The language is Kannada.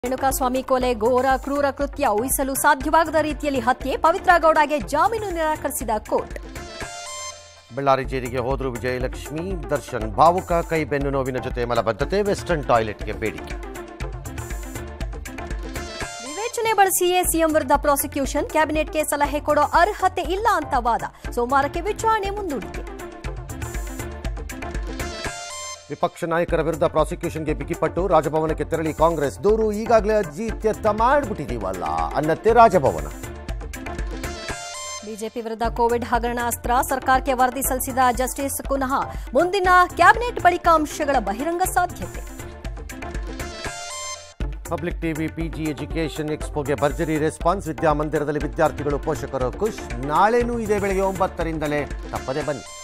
ರೇಣುಕಾಸ್ವಾಮಿ ಕೊಲೆ ಘೋರ ಕ್ರೂರ ಕೃತ್ಯ ಊಹಿಸಲು ಸಾಧ್ಯವಾಗದ ರೀತಿಯಲ್ಲಿ ಹತ್ಯೆ ಪವಿತ್ರ ಗೌಡಗೆ ಜಾಮೀನು ನಿರಾಕರಿಸಿದ ಕೋರ್ಟ್ ಬಳ್ಳಾರಿ ಜೈಲಿಗೆ ಹೋದ್ರು ವಿಜಯಲಕ್ಷ್ಮಿ ದರ್ಶನ್ ಭಾವುಕ ಕೈ ಬೆನ್ನು ನೋವಿನ ಜೊತೆ ಮಲಬದ್ಧತೆ ವೆಸ್ಟರ್ನ್ ಟಾಯ್ಲೆಟ್ಗೆ ಬೇಡಿಕೆ ವಿವೇಚನೆ ಬಳಸಿಯೇ ಸಿಎಂ ವಿರುದ್ಧ ಪ್ರಾಸಿಕ್ಯೂಷನ್ ಕ್ಯಾಬಿನೆಟ್ಗೆ ಸಲಹೆ ಕೊಡೋ ಅರ್ಹತೆ ಇಲ್ಲ ಅಂತ ವಾದ ಸೋಮವಾರಕ್ಕೆ ವಿಚಾರಣೆ ಮುಂದೂಡಿಕೆ ವಿಪಕ್ಷ ನಾಯಕರ ವಿರುದ್ಧ ಪ್ರಾಸಿಕ್ಯೂಷನ್ಗೆ ಬಿಗಿಪಟ್ಟು ರಾಜಭವನಕ್ಕೆ ತೆರಳಿ ಕಾಂಗ್ರೆಸ್ ದೂರು ಈಗಾಗಲೇ ಅರ್ಜಿ ಇತ್ಯರ್ಥ ಮಾಡಿಬಿಟ್ಟಿದೀವಲ್ಲ ಅನ್ನತ್ತೆ ರಾಜಭವನ ಬಿಜೆಪಿ ವಿರುದ್ಧ ಕೋವಿಡ್ ಹಗರಣ ಅಸ್ತ್ರ ಸರ್ಕಾರಕ್ಕೆ ವರದಿ ಸಲ್ಲಿಸಿದ ಜಸ್ಟಿಸ್ ಪುನಃ ಮುಂದಿನ ಕ್ಯಾಬಿನೆಟ್ ಬಳಿಕ ಅಂಶಗಳ ಬಹಿರಂಗ ಸಾಧ್ಯತೆ ಪಬ್ಲಿಕ್ ಟಿವಿ ಪಿಜಿ ಎಜುಕೇಷನ್ ಎಕ್ಸ್ಪೋಗೆ ಭರ್ಜರಿ ರೆಸ್ಪಾನ್ಸ್ ವಿದ್ಯಾಮಂದಿರದಲ್ಲಿ ವಿದ್ಯಾರ್ಥಿಗಳು ಪೋಷಕರು ಖುಷ್ ನಾಳೆನೂ ಇದೇ ಬೆಳಗ್ಗೆ ಒಂಬತ್ತರಿಂದಲೇ ತಪ್ಪದೆ ಬನ್ನಿ